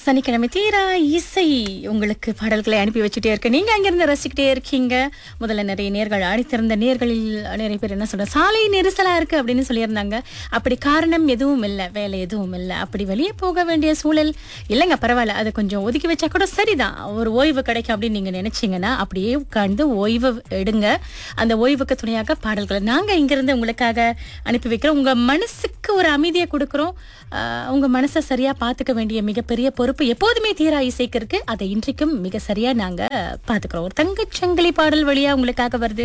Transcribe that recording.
சனிக்கிழமை தீரா இசை உங்களுக்கு பாடல்களை அனுப்பி வச்சுட்டே இருக்கு நீங்க அங்கிருந்து ரசிக்கிட்டே இருக்கீங்க முதல்ல நிறைய நேர்கள் அழைத்திருந்த நேர்களில் நிறைய பேர் என்ன சொல்ற சாலை நெரிசலா இருக்கு அப்படின்னு சொல்லியிருந்தாங்க அப்படி காரணம் எதுவும் இல்லை வேலை எதுவும் இல்லை அப்படி வெளியே போக வேண்டிய சூழல் இல்லைங்க பரவாயில்ல அதை கொஞ்சம் ஒதுக்கி வச்சா கூட சரிதான் ஒரு ஓய்வு கிடைக்கும் அப்படின்னு நீங்க நினைச்சீங்கன்னா அப்படியே உட்கார்ந்து ஓய்வு எடுங்க அந்த ஓய்வுக்கு துணையாக பாடல்களை நாங்க இங்கிருந்து உங்களுக்காக அனுப்பி வைக்கிறோம் உங்க மனசுக்கு ஒரு அமைதியை கொடுக்குறோம் ஆஹ் உங்க மனசை சரியா பாத்துக்க வேண்டிய மிகப்பெரிய பொறுப்பு எப்போதுமே தீரா இசைக்கு இருக்கு அதை இன்றைக்கும் மிக சரியா நாங்க பாத்துக்கிறோம் ஒரு தங்கச்சங்கிலி பாடல் வழியா உங்களுக்காக வருது